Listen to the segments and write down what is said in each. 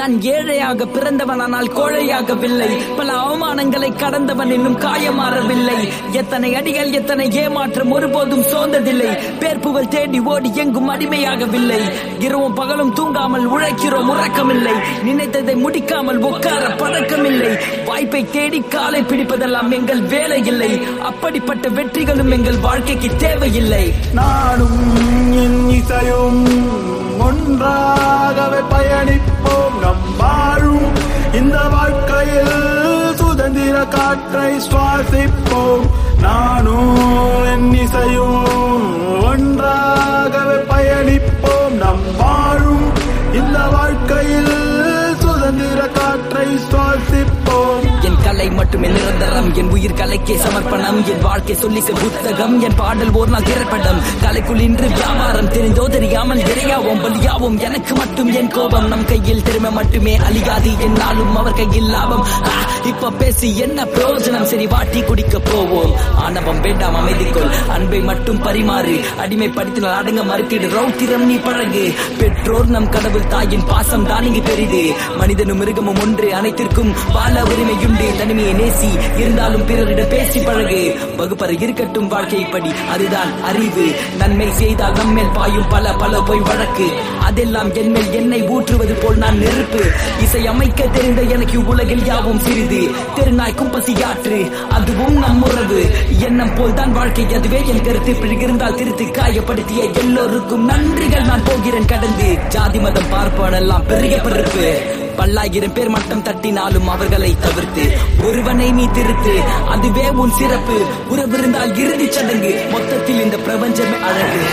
நான் ஏழையாக பிறந்தவன் ஆனால் கோழையாகவில்லை பல அவமானங்களை கடந்தவன் இன்னும் காயமாறவில்லை எத்தனை அடிகள் எத்தனை ஏமாற்றம் ஒருபோதும் சோர்ந்ததில்லை பேர்ப்புகள் தேடி ஓடி எங்கும் அடிமையாகவில்லை இரவும் பகலும் தூங்காமல் உழைக்கிறோம் உறக்கமில்லை நினைத்ததை முடிக்காமல் உட்கார பழக்கமில்லை வாய்ப்பை தேடி காலை பிடிப்பதெல்லாம் எங்கள் வேலை இல்லை அப்படிப்பட்ட வெற்றிகளும் எங்கள் வாழ்க்கைக்கு தேவையில்லை நானும் என் இசையும் ஒன்றாகவே பயணிப்போம் நம் வாழும் இந்த வாழ்க்கையில் சுதந்திர காற்றை சுவாசிப்போம் நானும் என் இசையும் ஒன்றாகவே பயணிப்போம் நம் வாழும் இந்த வாழ்க்கையில் சுதந்திர காற்றை சுவாசிப்போம் என் கலை மட்டுமே நிரந்தரம் என் உயிர் கலைக்கே சமர்ப்பணம் என் வாழ்க்கை சொல்லி செல் புத்தகம் என் பாடல் ஒரு நாள் திரைப்படம் கலைக்குள் இன்று வியாபாரம் தெரிந்தோ தெரியாமல் இறையாவோம் பலியாவோம் எனக்கு மட்டும் என் கோபம் நம் கையில் திறமை மட்டுமே அழியாது என்னாலும் அவர் கையில் லாபம் ஆ, இப்ப பேசி என்ன பிரயோஜனம் சரி வாட்டி குடிக்க போவோம் ஆணவம் வேண்டாம் அமைதிக்குள் அன்பை மட்டும் பரிமாறு அடிமைப்படுத்தினால் அடங்க மறுத்திடு ரௌத்திரம் நீ பழகு பெற்றோர் நம் கடவுள் தாயின் பாசம் தான் இங்கு பெரிது மனிதனும் மிருகமும் ஒன்று அனைத்திற்கும் வாழ உரிமையுண்டு தனிமையை நேசி இருந்தாலும் பிறரிடம் பேசி பழகு வகுப்பறை இருக்கட்டும் வாழ்க்கைப்படி அதுதான் அறிவு நன்மை செய்தால் நம்மேல் பாயும் பல பல பொய் வழக்கு அதெல்லாம் என்மேல் எண்ணெய் ஊற்றுவது போல் நான் நெருப்பு இசை அமைக்க தெரிந்த எனக்கு உலகில் யாவும் சிறிது தெருநாய்க்கும் பசியாற்று அதுவும் நம் உறவு எண்ணம் போல் தான் வாழ்க்கை அதுவே என் கருத்து பிழகிருந்தால் திருத்து காயப்படுத்திய எல்லோருக்கும் நன்றிகள் நான் போகிறேன் கடந்து ஜாதி மதம் பார்ப்பனெல்லாம் பெரிய பருப்பு பல்லாயிரம் பேர் மட்டம் தட்டினாலும் அவர்களை தவிர்த்து ஒருவனை நீ திருத்து அதுவே உன் சிறப்பு உறவிருந்தால் இறுதி சடங்கு மொத்தத்தில் இந்த பிரபஞ்சமே அழகு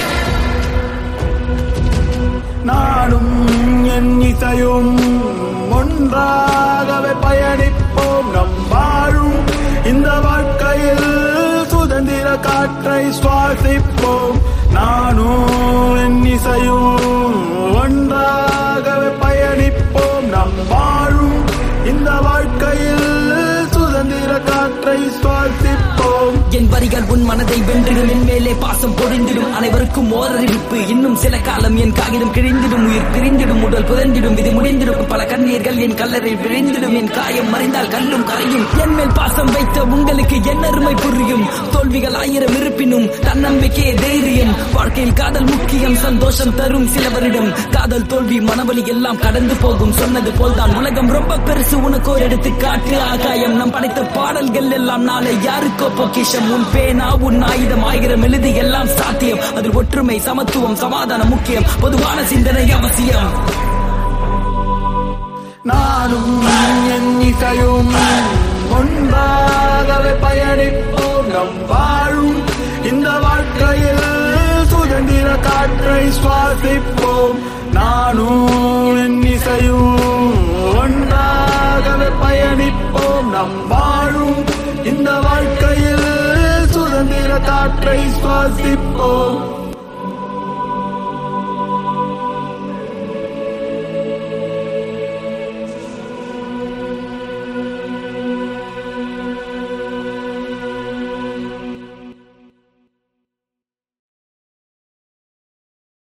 நானும் என் இசையும் ஒன்றாகவே பயணிப்போம் நம் வாழும் இந்த வாழ்க்கையில் சுதந்திர காற்றை சுவாசிப்போம் நானும் என் இசையும் ஒன்றாகவே பயணிப்போம் நம் வாழும் இந்த வாழ்க்கையில் சுதந்திர காற்றை சுவாசிப்போம் என் வரிகள் உன் மனதை வென்றிடும் என் மேலே பாசம் பொழிந்திடும் அனைவருக்கும் ஓரறிவிப்பு இன்னும் சில காலம் என் காகிதம் கிழிந்திடும் உயிர் பிரிந்திடும் உடல் புதந்திடும் இது முடிந்திடும் பல கண்ணீர்கள் என் கல்லறை விழுந்திடும் என் காயம் மறைந்தால் கல்லும் கரையும் என் மேல் பாசம் வைத்த உங்களுக்கு என்ன அருமை புரியும் தோல்விகள் ஆயிரம் இருப்பினும் தன்னம்பிக்கையே தைரியம் வாழ்க்கையில் காதல் முக்கியம் சந்தோஷம் தரும் சிலவரிடம் காதல் தோல்வி மனவலி எல்லாம் கடந்து போகும் சொன்னது போல்தான் உலகம் ரொம்ப பெருசு உனக்கு ஒரு எடுத்துக்காட்டு ஆகாயம் நம் படைத்த பாடல்கள் எல்லாம் நாளை யாருக்கோ பொக்கிஷம் உன் பேனா உன் ஆயுதம் ஆயிரம் எழுதி எல்லாம் சாத்தியம் அதில் ஒற்றுமை சமத்துவம் சமாதானம் முக்கியம் பொதுவான சிந்தனை அவசியம் நானும் என் இசையும் ஒன்றாகவே பயணிப்போம் நம் வாழும் இந்த வாழ்க்கையில் சுதந்திர காற்றை சுவாசிப்போம் நானும் என் இசையும் ஒன்றாகவே பயணிப்போம் நம் வாழும் இந்த வாழ்க்கையில் சுதந்திர காற்றை சுவாசிப்போம்